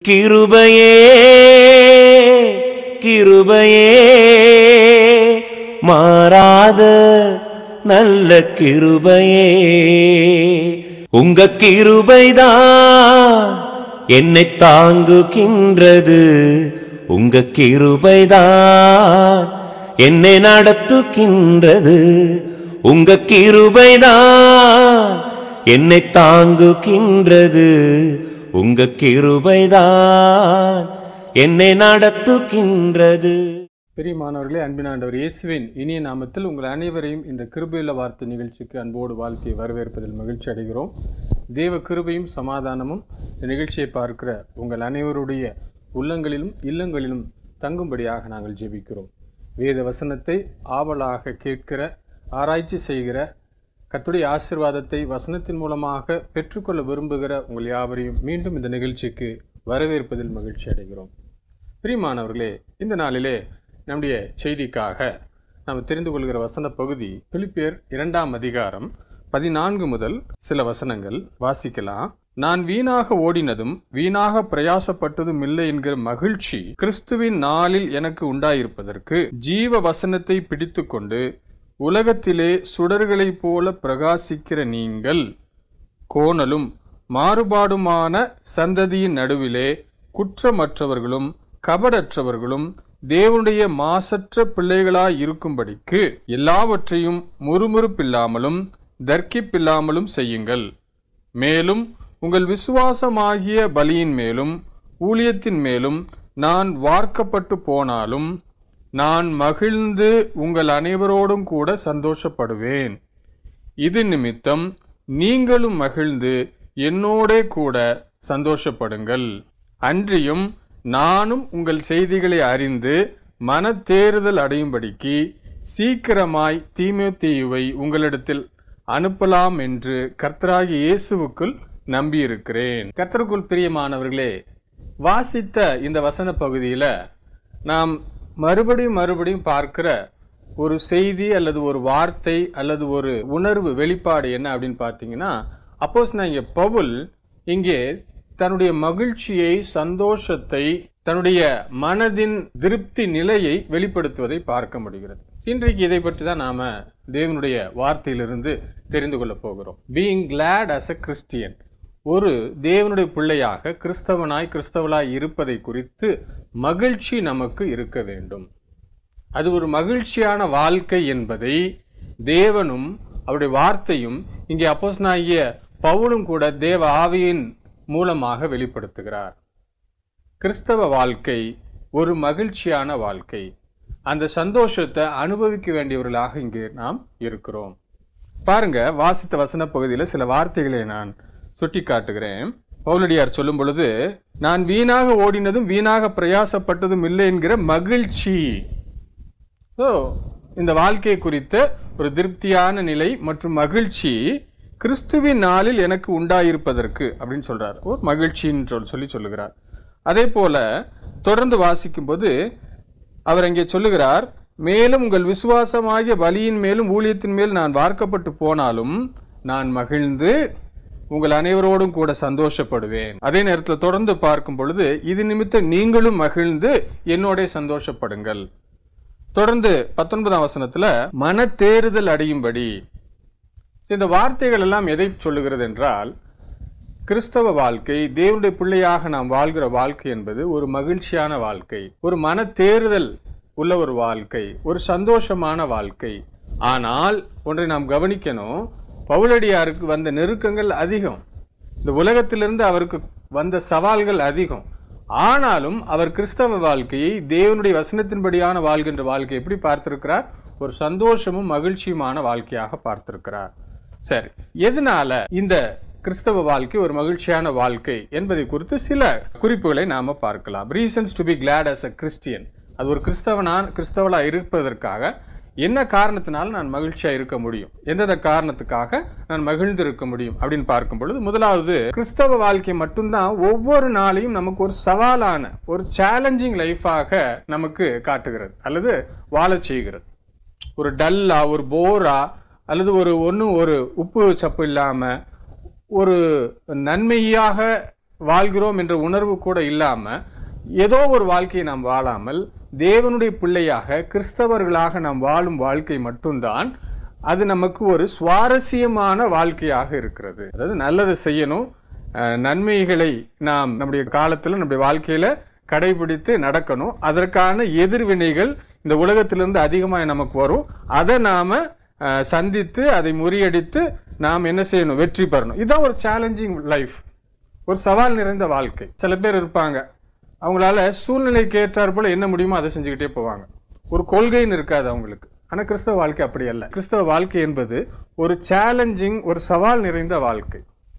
கிருபையே கிருபையே மாறாத நல்ல கிருபையே உங்க கிருபைதான் என்னை தாங்குகின்றது உங்க கிருபைதான் என்னை நடத்துகின்றது உங்க கிருபைதான் என்னை தாங்குகின்றது உங்க கிருபைதான் என்னை நடத்துகின்றது பிரியமானவர்களே அன்பின் ஆண்டவர் இயேசுவின் இனிய நாமத்தில் உங்கள் அனைவரையும் இந்த கிருபையுள்ள வார்த்தை நிகழ்ச்சிக்கு அன்போடு வாழ்த்தி வரவேற்பதில் மகிழ்ச்சி அடைகிறோம் தேவ கிருபையும் சமாதானமும் இந்த நிகழ்ச்சியை பார்க்கிற உங்கள் அனைவருடைய உள்ளங்களிலும் இல்லங்களிலும் தங்கும்படியாக நாங்கள் ஜெபிக்கிறோம் வேத வசனத்தை ஆவலாக கேட்கிற ஆராய்ச்சி செய்கிற கர்த்தருடைய ஆசீர்வாதத்தை வசனத்தின் மூலமாக பெற்றுக்கொள்ள விரும்புகிற உங்கள் யாவரையும் மீண்டும் இந்த நிகழ்ச்சிக்கு வரவேற்பதில் மகிழ்ச்சி அடைகிறோம் பிரியமானவர்களே இந்த நாளிலே நம்முடைய செய்திக்காக நாம் தெரிந்து கொள்கிற வசன பகுதி பிலிப்பியர் இரண்டாம் அதிகாரம் பதினான்கு முதல் சில வசனங்கள் வாசிக்கலாம் நான் வீணாக ஓடினதும் வீணாக பிரயாசப்பட்டதும் இல்லை என்கிற மகிழ்ச்சி கிறிஸ்துவின் நாளில் எனக்கு உண்டாயிருப்பதற்கு ஜீவ வசனத்தை பிடித்துக்கொண்டு உலகத்திலே சுடர்களைப் போல பிரகாசிக்கிற நீங்கள் கோணலும் மாறுபாடுமான சந்ததியின் நடுவிலே குற்றமற்றவர்களும் கபடற்றவர்களும் தேவனுடைய மாசற்ற பிள்ளைகளாய் இருக்கும்படிக்கு எல்லாவற்றையும் முறுமுறுப்பில்லாமலும் தர்க்கிப்பில்லாமலும் செய்யுங்கள் மேலும் உங்கள் விசுவாசமாகிய பலியின் மேலும் ஊழியத்தின் மேலும் நான் வார்க்கப்பட்டு போனாலும் நான் மகிழ்ந்து உங்கள் அனைவரோடும் கூட சந்தோஷப்படுவேன் இது நிமித்தம் நீங்களும் மகிழ்ந்து என்னோடே கூட சந்தோஷப்படுங்கள் அன்றியும் நானும் உங்கள் செய்திகளை அறிந்து மனத்தேறுதல் அடையும்படிக்கு சீக்கிரமாய் தீமோத்தேயுவை உங்களிடத்தில் அனுப்பலாம் என்று கர்த்தராகிய இயேசுவுக்குள் நம்பியிருக்கிறேன் கர்த்தருக்குள் பிரியமானவர்களே வாசித்த இந்த வசன பகுதியில் நாம் மறுபடியும் மறுபடியும் பார்க்கிற ஒரு செய்தி அல்லது ஒரு வார்த்தை அல்லது ஒரு உணர்வு வெளிப்பாடு என்ன அப்படின்னு பார்த்தீங்கன்னா அப்போஸ் நான் இங்கே பவுல் இங்கே தன்னுடைய மகிழ்ச்சியை சந்தோஷத்தை தன்னுடைய மனதின் திருப்தி நிலையை வெளிப்படுத்துவதை பார்க்க முடிகிறது இன்றைக்கு இதை பற்றி தான் நாம தேவனுடைய வார்த்தையிலிருந்து தெரிந்து கொள்ள போகிறோம் being glad as a Christian ஒரு தேவனுடைய பிள்ளையாக கிறிஸ்தவனாய் கிறிஸ்தவளாய் இருப்பதை குறித்து மகிழ்ச்சி நமக்கு இருக்க வேண்டும் அது ஒரு மகிழ்ச்சியான வாழ்க்கை என்பதை தேவனும் அவருடைய வார்த்தையும் இங்கே அப்போஸ்னாகிய பவுலும் கூட தேவ ஆவியின் மூலமாக வெளிப்படுத்துகிறார் கிறிஸ்தவ வாழ்க்கை ஒரு மகிழ்ச்சியான வாழ்க்கை அந்த சந்தோஷத்தை அனுபவிக்க வேண்டியவர்களாக இங்கே நாம் இருக்கிறோம் பாருங்க வாசித்த வசன பகுதியில் சில வார்த்தைகளை நான் சுட்டி காட்டுகிறேன் பவுலடியார் சொல்லும் பொழுது நான் வீணாக ஓடினதும் வீணாக பிரயாசப்பட்டதும் இல்லை என்கிற மகிழ்ச்சி ஸோ இந்த வாழ்க்கை குறித்த ஒரு திருப்தியான நிலை மற்றும் மகிழ்ச்சி கிறிஸ்துவின் நாளில் எனக்கு உண்டாயிருப்பதற்கு அப்படின்னு சொல்றார் ஒரு மகிழ்ச்சின்னு சொல் சொல்லி சொல்லுகிறார் அதே போல தொடர்ந்து வாசிக்கும்போது அவர் அங்கே சொல்லுகிறார் மேலும் உங்கள் விசுவாசமாகிய பலியின் மேலும் ஊழியத்தின் மேல் நான் வார்க்கப்பட்டு போனாலும் நான் மகிழ்ந்து உங்கள் அனைவரோடும் கூட சந்தோஷப்படுவேன் அதே நேரத்தில் தொடர்ந்து பார்க்கும் பொழுது இது நிமித்தம் நீங்களும் மகிழ்ந்து என்னோட சந்தோஷப்படுங்கள் தொடர்ந்து பத்தொன்பதாம் வசனத்துல மன தேறுதல் அடையும்படி இந்த வார்த்தைகள் எல்லாம் எதை சொல்லுகிறது என்றால் கிறிஸ்தவ வாழ்க்கை தேவனுடைய பிள்ளையாக நாம் வாழ்கிற வாழ்க்கை என்பது ஒரு மகிழ்ச்சியான வாழ்க்கை ஒரு மன தேறுதல் உள்ள ஒரு வாழ்க்கை ஒரு சந்தோஷமான வாழ்க்கை ஆனால் ஒன்றை நாம் கவனிக்கணும் பவுலடியாருக்கு வந்த நெருக்கங்கள் அதிகம் இந்த உலகத்திலிருந்து அவருக்கு வந்த சவால்கள் அதிகம் ஆனாலும் அவர் கிறிஸ்தவ வாழ்க்கையை தேவனுடைய வசனத்தின்படியான வாழ்கின்ற வாழ்க்கை எப்படி பார்த்திருக்கிறார் ஒரு சந்தோஷமும் மகிழ்ச்சியுமான வாழ்க்கையாக பார்த்திருக்கிறார் சரி எதனால இந்த கிறிஸ்தவ வாழ்க்கை ஒரு மகிழ்ச்சியான வாழ்க்கை என்பதை குறித்து சில குறிப்புகளை நாம பார்க்கலாம் reasons to be glad as a Christian அது ஒரு கிறிஸ்தவனான் கிறிஸ்தவலா இருப்பதற்காக என்ன காரணத்தினால நான் மகிழ்ச்சியா இருக்க முடியும் எந்தெந்த காரணத்துக்காக நான் மகிழ்ந்து இருக்க முடியும் அப்படின்னு பார்க்கும் பொழுது முதலாவது கிறிஸ்தவ வாழ்க்கை மட்டும்தான் ஒவ்வொரு நாளையும் நமக்கு ஒரு சவாலான ஒரு சேலஞ்சிங் லைஃபாக நமக்கு காட்டுகிறது அல்லது வாழச் செய்கிறது ஒரு டல்லா ஒரு போரா அல்லது ஒரு ஒன்றும் ஒரு உப்பு சப்பு இல்லாமல் ஒரு நன்மையாக வாழ்கிறோம் என்ற உணர்வு கூட இல்லாம ஏதோ ஒரு வாழ்க்கையை நாம் வாழாமல் தேவனுடைய பிள்ளையாக கிறிஸ்தவர்களாக நாம் வாழும் வாழ்க்கை மட்டும்தான் அது நமக்கு ஒரு சுவாரஸ்யமான வாழ்க்கையாக இருக்கிறது அதாவது நல்லதை செய்யணும் அஹ், நன்மைகளை நாம் நம்முடைய காலத்தில் நம்முடைய வாழ்க்கையில கடைபிடித்து நடக்கணும் அதற்கான எதிர்வினைகள் இந்த உலகத்திலிருந்து அதிகமாக நமக்கு வரும் அதை நாம அஹ், சந்தித்து அதை முறியடித்து நாம் என்ன செய்யணும் வெற்றி பெறணும் இதுதான் ஒரு சேலஞ்சிங் லைஃப் ஒரு சவால் நிறைந்த வாழ்க்கை சில பேர் இருப்பாங்க அவங்களால சூழ்நிலைக்கு ஏற்றாற் போல என்ன முடியுமோ அதை செஞ்சுக்கிட்டே போவாங்க ஒரு கொள்கைன்னு இருக்காது அவங்களுக்கு ஆனா கிறிஸ்தவ வாழ்க்கை அப்படி அல்ல கிறிஸ்தவ வாழ்க்கை என்பது ஒரு சேலஞ்சிங் ஒரு சவால் நிறைந்த வாழ்க்கை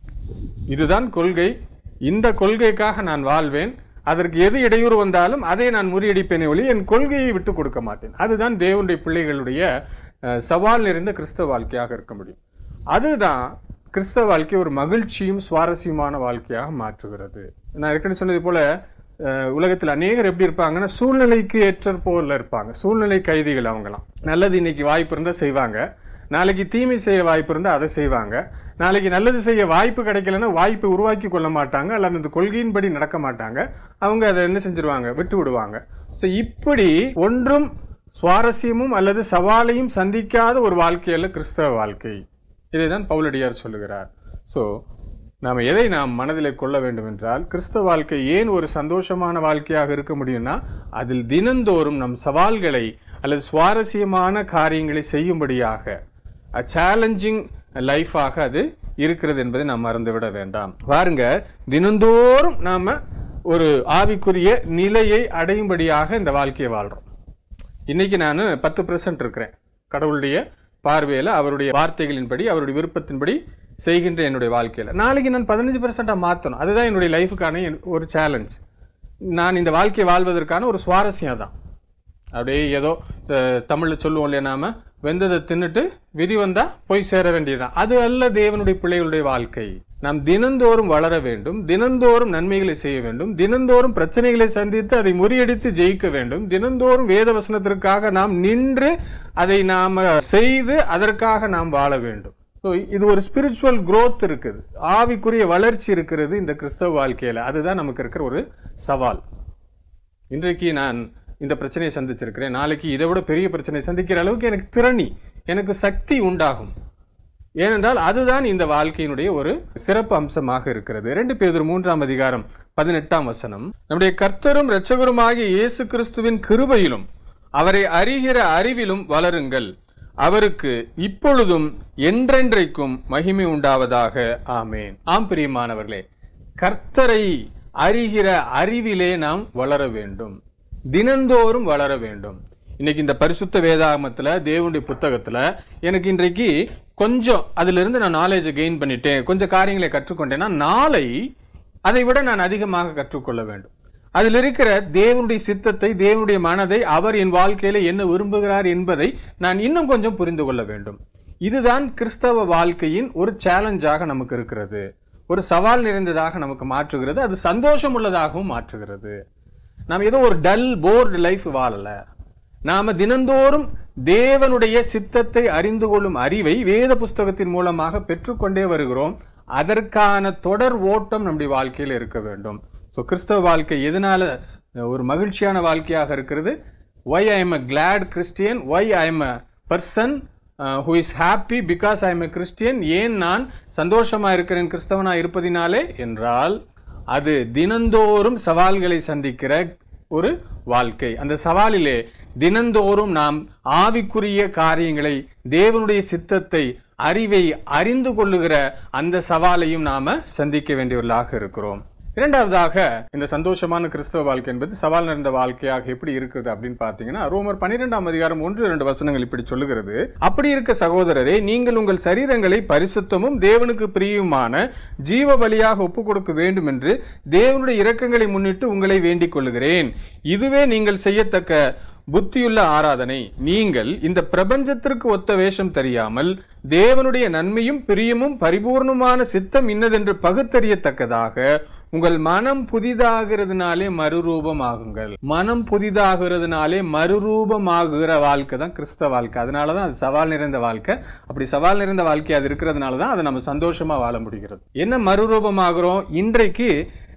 இதுதான் கொள்கை இந்த கொள்கைக்காக நான் வாழ்வேன் அதற்கு எது இடையூறு வந்தாலும் அதை நான் முறியடிப்பேனே ஒளி என் கொள்கையை விட்டு கொடுக்க மாட்டேன் அதுதான் தேவனுடைய பிள்ளைகளுடைய அஹ், சவால் நிறைந்த கிறிஸ்தவ வாழ்க்கையாக இருக்க முடியும் அதுதான் கிறிஸ்தவ வாழ்க்கை ஒரு மகிழ்ச்சியும் சுவாரஸ்யமான வாழ்க்கையாக மாற்றுகிறது நான் ஏற்கனவே சொன்னது போல அஹ், உலகத்தில் அநேகர் எப்படி இருப்பாங்கன்னா சூழ்நிலைக்கு ஏற்ற போல இருப்பாங்க சூழ்நிலை கைதிகள் அவங்களாம் நல்லது இன்னைக்கு வாய்ப்பு இருந்தால் செய்வாங்க நாளைக்கு தீமை செய்ய வாய்ப்பு இருந்தால் அதை செய்வாங்க நாளைக்கு நல்லது செய்ய வாய்ப்பு கிடைக்கலன்னா வாய்ப்பை உருவாக்கி கொள்ள மாட்டாங்க அல்லது அந்த கொள்கையின்படி நடக்க மாட்டாங்க அவங்க அதை என்ன செஞ்சிருவாங்க விட்டு விடுவாங்க ஸோ இப்படி ஒன்றும் சுவாரஸ்யமும் அல்லது சவாலையும் சந்திக்காத ஒரு வாழ்க்கையல்ல கிறிஸ்தவ வாழ்க்கை இதை தான் பவுலடியார் சொல்லுகிறார் ஸோ நாம் எதை நாம் மனதில் கொள்ள வேண்டும் என்றால் கிறிஸ்தவ வாழ்க்கை ஏன் ஒரு சந்தோஷமான வாழ்க்கையாக இருக்க முடியும்னா அதில் தினந்தோறும் நம் சவால்களை அல்லது சுவாரஸ்யமான காரியங்களை செய்யும்படியாக சேலஞ்சிங் லைஃபாக அது இருக்கிறது என்பதை நாம் மறந்துவிட வேண்டாம் பாருங்க தினந்தோறும் நாம ஒரு ஆவிக்குரிய நிலையை அடையும்படியாக இந்த வாழ்க்கையை வாழ்றோம் இன்னைக்கு நான் பத்து பெர்சன்ட் இருக்கிறேன் கடவுளுடைய பார்வையில் அவருடைய வார்த்தைகளின்படி அவருடைய விருப்பத்தின்படி செய்கின்ற என்னுடைய வாழ்க்கையில் நாளைக்கு நான் பதினஞ்சு பெர்சென்ட்டாக மாற்றணும் அதுதான் என்னுடைய லைஃபுக்கான என் ஒரு சேலஞ்ச் நான் இந்த வாழ்க்கையை வாழ்வதற்கான ஒரு சுவாரஸ்யம் தான் அப்படியே ஏதோ அஹ், தமிழ்ல சொல்லுவோம் இல்லையா நாம வெந்ததை தின்னுட்டு விதி வந்தா போய் சேர வேண்டியதுதான் அது அல்ல தேவனுடைய பிள்ளைகளுடைய வாழ்க்கை நாம் தினந்தோறும் வளர வேண்டும் தினந்தோறும் நன்மைகளை செய்ய வேண்டும் தினந்தோறும் பிரச்சனைகளை சந்தித்து அதை முறியடித்து ஜெயிக்க வேண்டும் தினந்தோறும் வேத வசனத்திற்காக நாம் நின்று அதை நாம செய்து அதற்காக நாம் வாழ வேண்டும் ஸோ இது ஒரு ஸ்பிரிச்சுவல் growth இருக்குது ஆவிக்குரிய வளர்ச்சி இருக்கிறது இந்த கிறிஸ்தவ வாழ்க்கையில அதுதான் நமக்கு இருக்கிற ஒரு சவால் இன்றைக்கு நான் இந்த பிரச்சனையை சந்திச்சிருக்கிறேன் நாளைக்கு இதை விட பெரிய பிரச்சனையை சந்திக்கிற அளவுக்கு எனக்கு திறனி எனக்கு சக்தி உண்டாகும் ஏனென்றால் அதுதான் இந்த வாழ்க்கையினுடைய ஒரு சிறப்பு அம்சமாக இருக்கிறது இரண்டு பேர் மூன்றாம் அதிகாரம் பதினெட்டாம் வசனம் நம்முடைய கர்த்தரும் இரட்சகருமாகிய இயேசு கிறிஸ்துவின் கிருபையிலும் அவரை அறிகிற அறிவிலும் வளருங்கள் அவருக்கு இப்பொழுதும் என்றென்றைக்கும் மகிமை உண்டாவதாக ஆமேன் ஆம் பிரியமானவர்களே கர்த்தரை அறிகிற அறிவிலே நாம் வளர வேண்டும் தினந்தோறும் வளர வேண்டும் இன்னைக்கு இந்த பரிசுத்த வேதாகமத்துல தேவனுடைய புத்தகத்துல எனக்கு இன்றைக்கு கொஞ்சம் அதுல இருந்து நான் நாலேஜை கெயின் பண்ணிட்டேன் கொஞ்சம் காரியங்களை கற்றுக்கொண்டேன்னா நாளை அதை விட நான் அதிகமாக கற்றுக்கொள்ள வேண்டும் அதில் இருக்கிற தேவனுடைய சித்தத்தை தேவனுடைய மனதை அவர் என் வாழ்க்கையில என்ன விரும்புகிறார் என்பதை நான் இன்னும் கொஞ்சம் புரிந்து கொள்ள வேண்டும் இதுதான் கிறிஸ்தவ வாழ்க்கையின் ஒரு சேலஞ்சாக நமக்கு இருக்கிறது ஒரு சவால் நிறைந்ததாக நமக்கு மாற்றுகிறது அது சந்தோஷம் உள்ளதாகவும் மாற்றுகிறது நாம் ஏதோ ஒரு டல் போர்டு லைஃப் வாழல நாம தினந்தோறும் தேவனுடைய சித்தத்தை அறிந்து கொள்ளும் அறிவை வேத புஸ்தகத்தின் மூலமாக பெற்றுக்கொண்டே வருகிறோம் அதற்கான தொடர் ஓட்டம் நம்முடைய வாழ்க்கையில் இருக்க வேண்டும் ஸோ கிறிஸ்தவ வாழ்க்கை எதனால ஒரு மகிழ்ச்சியான வாழ்க்கையாக இருக்கிறது why I am a glad Christian why I am a person who is happy because I am a Christian ஏன் நான் சந்தோஷமா இருக்கிறேன் கிறிஸ்தவனா இருப்பதினாலே என்றால் அது தினந்தோறும் சவால்களை சந்திக்கிற ஒரு வாழ்க்கை அந்த சவாலிலே தினந்தோறும் நாம் ஆவிக்குரிய காரியங்களை தேவனுடைய சித்தத்தை அறிவை அறிந்து கொள்ளுகிற அந்த சவாலையும் நாம சந்திக்க வேண்டியவர்களாக இருக்கிறோம் இரண்டாவதாக இந்த சந்தோஷமான கிறிஸ்தவ வாழ்க்கை என்பது சவால் நிறைந்த வாழ்க்கையாக எப்படி இருக்குது அப்படின்னு பார்த்தீங்கன்னா ரோமர் பன்னிரெண்டாம் அதிகாரம் ஒன்று இரண்டு வசனங்கள் இப்படி சொல்லுகிறது அப்படி இருக்க சகோதரரே நீங்கள் உங்கள் சரீரங்களை பரிசுத்தமும் தேவனுக்கு பிரியுமான ஜீவ பலியாக ஒப்புக் கொடுக்க வேண்டும் என்று தேவனுடைய இரக்கங்களை முன்னிட்டு உங்களை வேண்டிக் கொள்ளுகிறேன் இதுவே நீங்கள் செய்யத்தக்க புத்தியுள்ள ஆராதனை நீங்கள் இந்த பிரபஞ்சத்திற்கு ஒத்த வேஷம் தெரியாமல் தேவனுடைய நன்மையும் பிரியமும் பரிபூர்ணமான சித்தம் இன்னதென்று பகுத்தறியத்தக்கதாக உங்கள் மனம் புதிதாகிறதுனாலே மறுரூபமாகுங்கள் மனம் புதிதாகிறதுனாலே மறுரூபமாகுகிற வாழ்க்கை தான் கிறிஸ்தவ வாழ்க்கை அதனாலதான் அது சவால் நிறைந்த வாழ்க்கை அப்படி சவால் நிறைந்த வாழ்க்கை அது இருக்கிறதுனால தான் அதை நம்ம சந்தோஷமா வாழ முடிகிறது என்ன மறுரூபமாகிறோம் இன்றைக்கு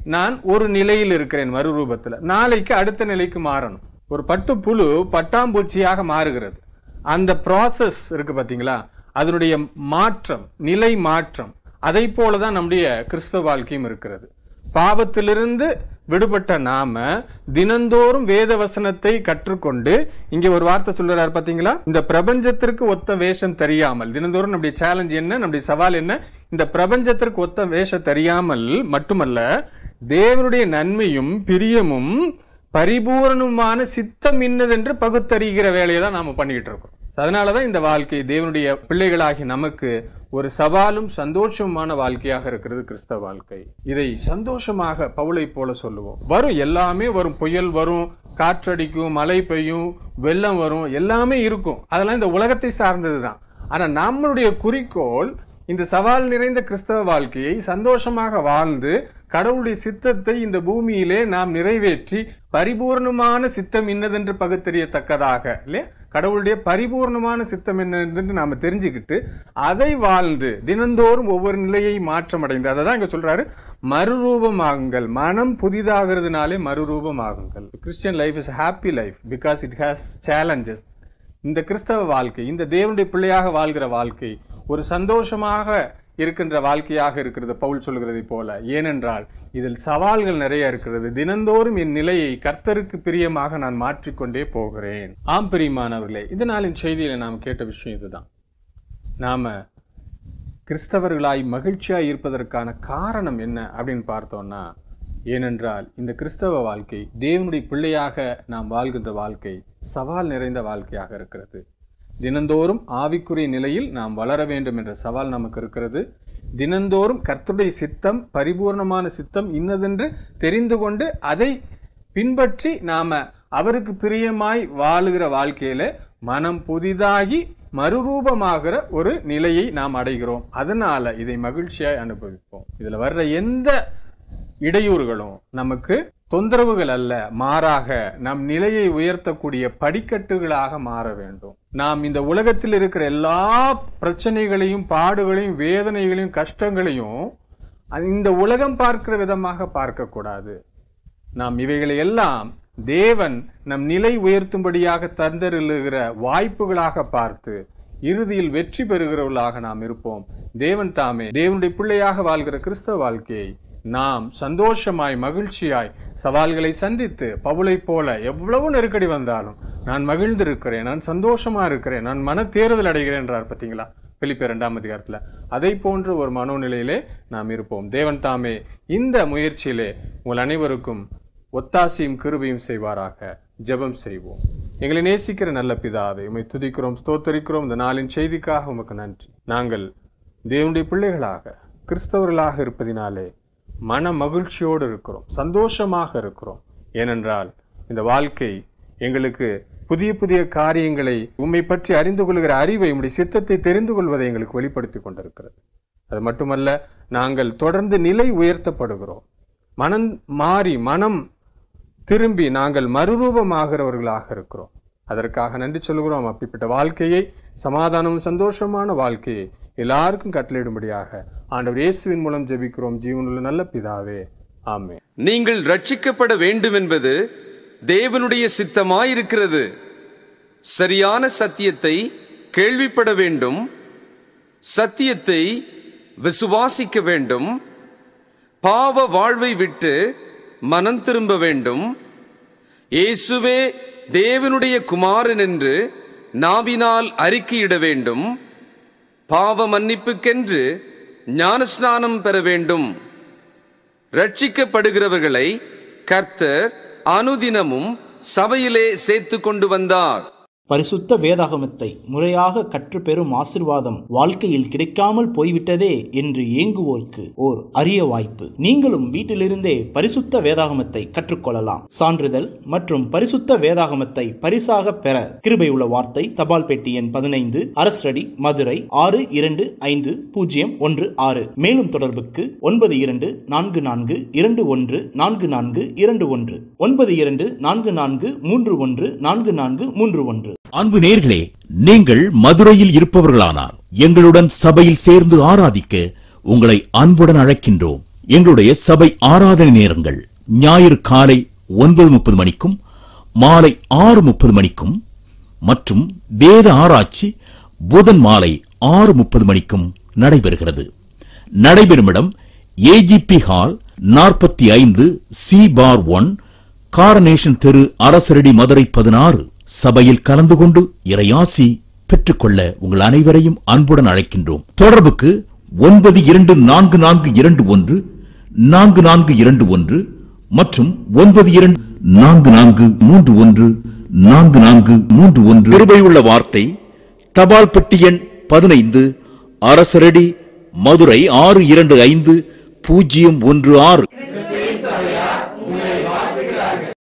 நான் ஒரு நிலையில் இருக்கிறேன் மறுரூபத்துல நாளைக்கு அடுத்த நிலைக்கு மாறணும் ஒரு பட்டு புழு பட்டாம்பூச்சியாக மாறுகிறது அந்த ப்ராசஸ் இருக்கு பாத்தீங்களா அதனுடைய மாற்றம் நிலை மாற்றம் அதை போலதான் நம்முடைய கிறிஸ்தவ வாழ்க்கையும் இருக்கிறது பாவத்திலிருந்து விடுபட்ட நாம தினந்தோறும் வேத வசனத்தை கற்றுக்கொண்டு இங்க ஒரு வார்த்தை சொல்றாரு பாத்தீங்களா இந்த பிரபஞ்சத்திற்கு ஒத்த வேஷம் தெரியாமல் தினந்தோறும் நம்முடைய சேலஞ்ச் என்ன நம்முடைய சவால் என்ன இந்த பிரபஞ்சத்திற்கு ஒத்த வேஷம் தெரியாமல் மட்டுமல்ல தேவனுடைய நன்மையும் பிரியமும் பரிபூரணமான சித்தம் இன்னதென்று பகுத்தறிகிற வேலையை தான் நாம பண்ணிக்கிட்டு இருக்கோம் அதனாலதான் இந்த வாழ்க்கை தேவனுடைய பிள்ளைகளாகி நமக்கு ஒரு சவாலும் சந்தோஷமான வாழ்க்கையாக இருக்கிறது கிறிஸ்தவ வாழ்க்கை இதை சந்தோஷமாக பவுளை போல சொல்லுவோம் வரும் எல்லாமே வரும் புயல் வரும் காற்றடிக்கும் மழை பெய்யும் வெள்ளம் வரும் எல்லாமே இருக்கும் அதெல்லாம் இந்த உலகத்தை சார்ந்தது தான் ஆனா நம்மளுடைய குறிக்கோள் இந்த சவால் நிறைந்த கிறிஸ்தவ வாழ்க்கையை சந்தோஷமாக வாழ்ந்து கடவுளுடைய சித்தத்தை இந்த பூமியிலே நாம் நிறைவேற்றி பரிபூர்ணமான சித்தம் இன்னதென்று பகுத்தறியத்தக்கதாக இல்லையா கடவுளுடைய பரிபூர்ணமான சித்தம் என்னதென்று நாம தெரிஞ்சுக்கிட்டு அதை வாழ்ந்து தினந்தோறும் ஒவ்வொரு நிலையை மாற்றம் அடைந்து அதை தான் இங்க சொல்றாரு மறுரூபமாகுங்கள் மனம் புதிதாகிறதுனாலே மறுரூபமாகுங்கள் Christian life is happy life because it has challenges இந்த கிறிஸ்தவ வாழ்க்கை இந்த தேவனுடைய பிள்ளையாக வாழ்கிற வாழ்க்கை ஒரு சந்தோஷமாக இருக்கின்ற வாழ்க்கையாக இருக்கிறது பவுல் சொல்கிறதை போல ஏனென்றால் இதில் சவால்கள் நிறைய இருக்கிறது தினந்தோறும் என் நிலையை கர்த்தருக்கு பிரியமாக நான் மாற்றிக்கொண்டே போகிறேன் ஆம் பிரியமானவர்களே இந்த நாளின் செய்தியில நாம் கேட்ட விஷயம் இதுதான் நாம கிறிஸ்தவர்களாய் மகிழ்ச்சியாய் இருப்பதற்கான காரணம் என்ன அப்படின்னு பார்த்தோம்னா ஏனென்றால் இந்த கிறிஸ்தவ வாழ்க்கை தேவனுடைய பிள்ளையாக நாம் வாழ்கின்ற வாழ்க்கை சவால் நிறைந்த வாழ்க்கையாக இருக்கிறது தினந்தோறும் ஆவிக்குரிய நிலையில் நாம் வளர வேண்டும் என்ற சவால் நமக்கு இருக்கிறது தினந்தோறும் கர்த்தருடைய சித்தம் பரிபூர்ணமான சித்தம் இன்னதென்று தெரிந்து கொண்டு அதை பின்பற்றி நாம அவருக்கு பிரியமாய் வாழுகிற வாழ்க்கையில மனம் புதிதாகி மறுரூபமாகிற ஒரு நிலையை நாம் அடைகிறோம் அதனால இதை மகிழ்ச்சியாய் அனுபவிப்போம் இதுல வர்ற எந்த இடையூறுகளும் நமக்கு தொந்தரவுகள் அல்ல மாறாக நம் நிலையை உயர்த்தக்கூடிய படிக்கட்டுகளாக மாற வேண்டும் நாம் இந்த உலகத்தில் இருக்கிற எல்லா பிரச்சனைகளையும் பாடுகளையும் வேதனைகளையும் கஷ்டங்களையும் அது இந்த உலகம் பார்க்கிற விதமாக பார்க்கக்கூடாது நாம் இவைகளை எல்லாம் தேவன் நம் நிலை உயர்த்தும்படியாக தந்தருளுகிற வாய்ப்புகளாக பார்த்து இறுதியில் வெற்றி பெறுகிறவர்களாக நாம் இருப்போம் தேவன் தாமே தேவனுடைய பிள்ளையாக வாழ்கிற கிறிஸ்தவ வாழ்க்கையை நாம் சந்தோஷமாய் மகிழ்ச்சியாய் சவால்களை சந்தித்து பவுலை போல எவ்வளவு நெருக்கடி வந்தாலும் நான் மகிழ்ந்திருக்கிறேன் நான் சந்தோஷமா இருக்கிறேன் நான் மன தேறுதல் அடைகிறேன் என்றார் பார்த்தீங்களா பிலிப்பி இரண்டாம் அதிகாரத்துல அதை போன்ற ஒரு மனோநிலையிலே நாம் இருப்போம் தேவன் தாமே இந்த முயற்சியிலே உங்கள் அனைவருக்கும் ஒத்தாசியும் கிருபையும் செய்வாராக ஜெபம் செய்வோம் எங்களை நேசிக்கிற நல்ல பிதாவை உம்மை துதிக்கிறோம் ஸ்தோத்தரிக்கிறோம் இந்த நாளின் செய்திக்காக உமக்கு நன்றி நாங்கள் தேவனுடைய பிள்ளைகளாக கிறிஸ்தவர்களாக இருப்பதினாலே மன மகிழ்ச்சியோடு இருக்கிறோம் சந்தோஷமாக இருக்கிறோம் ஏனென்றால் இந்த வாழ்க்கை எங்களுக்கு புதிய புதிய காரியங்களை உம்மை பற்றி அறிந்து கொள்கிற அறிவை உம்முடைய சித்தத்தை தெரிந்து கொள்வதை எங்களுக்கு வெளிப்படுத்தி கொண்டிருக்கிறது அது மட்டுமல்ல நாங்கள் தொடர்ந்து நிலை உயர்த்தப்படுகிறோம் மனம் மாறி மனம் திரும்பி நாங்கள் மறுரூபமாகிறவர்களாக இருக்கிறோம் அதற்காக நன்றி சொல்கிறோம் அப்படிப்பட்ட வாழ்க்கையை சமாதானமும் சந்தோஷமான வாழ்க்கையை எல்லாருக்கும் கட்டளையிடும்படியாக ஆண்டவர் இயேசுவின் மூலம் ஜெபிக்கிறோம் ஜீவனுள்ள நல்ல பிதாவே ஆமே நீங்கள் ரட்சிக்கப்பட வேண்டும் என்பது தேவனுடைய சித்தமாயிருக்கிறது சரியான சத்தியத்தை கேள்விப்பட வேண்டும் சத்தியத்தை விசுவாசிக்க வேண்டும் பாவ வாழ்வை விட்டு மனம் திரும்ப வேண்டும் இயேசுவே தேவனுடைய குமாரன் என்று நாவினால் அறிக்கையிட வேண்டும் பாவ மன்னிப்புக்கென்று ஞானஸ்நானம் பெற வேண்டும் ரட்சிக்கப்படுகிறவர்களை கர்த்தர் அனுதினமும் சபையிலே சேர்த்து கொண்டு வந்தார் பரிசுத்த வேதாகமத்தை முறையாக கற்றுப்பெறும் ஆசிர்வாதம் வாழ்க்கையில் கிடைக்காமல் போய்விட்டதே என்று ஏங்குவோருக்கு ஓர் அரிய வாய்ப்பு நீங்களும் வீட்டிலிருந்தே பரிசுத்த வேதாகமத்தை கற்றுக்கொள்ளலாம் சான்றிதழ் மற்றும் பரிசுத்த வேதாகமத்தை பரிசாக பெற கிருபை உள்ள வார்த்தை தபால் பெட்டி எண் பதினைந்து அரசடி மதுரை ஆறு இரண்டு ஐந்து பூஜ்ஜியம் ஒன்று ஆறு மேலும் தொடர்புக்கு ஒன்பது இரண்டு நான்கு நான்கு இரண்டு ஒன்று நான்கு நான்கு இரண்டு ஒன்று ஒன்பது இரண்டு நான்கு நான்கு மூன்று ஒன்று நான்கு நான்கு மூன்று ஒன்று அன்பு நேர்களே நீங்கள் மதுரையில் இருப்பவர்களானார் எங்களுடன் சபையில் சேர்ந்து ஆராதிக்க உங்களை அன்புடன் அழைக்கின்றோம் எங்களுடைய சபை ஆராதனை நேரங்கள் ஞாயிறு காலை ஒன்பது முப்பது மணிக்கும் மாலை ஆறு முப்பது மணிக்கும் மற்றும் வேத ஆராய்ச்சி புதன் மாலை ஆறு முப்பது மணிக்கும் நடைபெறுகிறது நடைபெறும் இடம் ஏஜிபி ஹால் நாற்பத்தி ஐந்து சி பார் ஒன் காரனேஷன் தெரு அரசரடி மதுரை பதினாறு சபையில் கலந்து கொண்டு இறையாசி பெற்றுக்கொள்ள உங்கள் அனைவரையும் அன்புடன் அழைக்கின்றோம் தொடர்புக்கு ஒன்பது இரண்டு நான்கு நான்கு இரண்டு ஒன்று நான்கு நான்கு இரண்டு ஒன்று மற்றும் ஒன்பது இரண்டு நான்கு நான்கு மூன்று ஒன்று நான்கு நான்கு மூன்று ஒன்று கிருபையுள்ள வார்த்தை தபால் பெட்டி எண் பதினைந்து அரசரடி மதுரை ஆறு இரண்டு ஐந்து பூஜ்ஜியம் ஒன்று ஆறு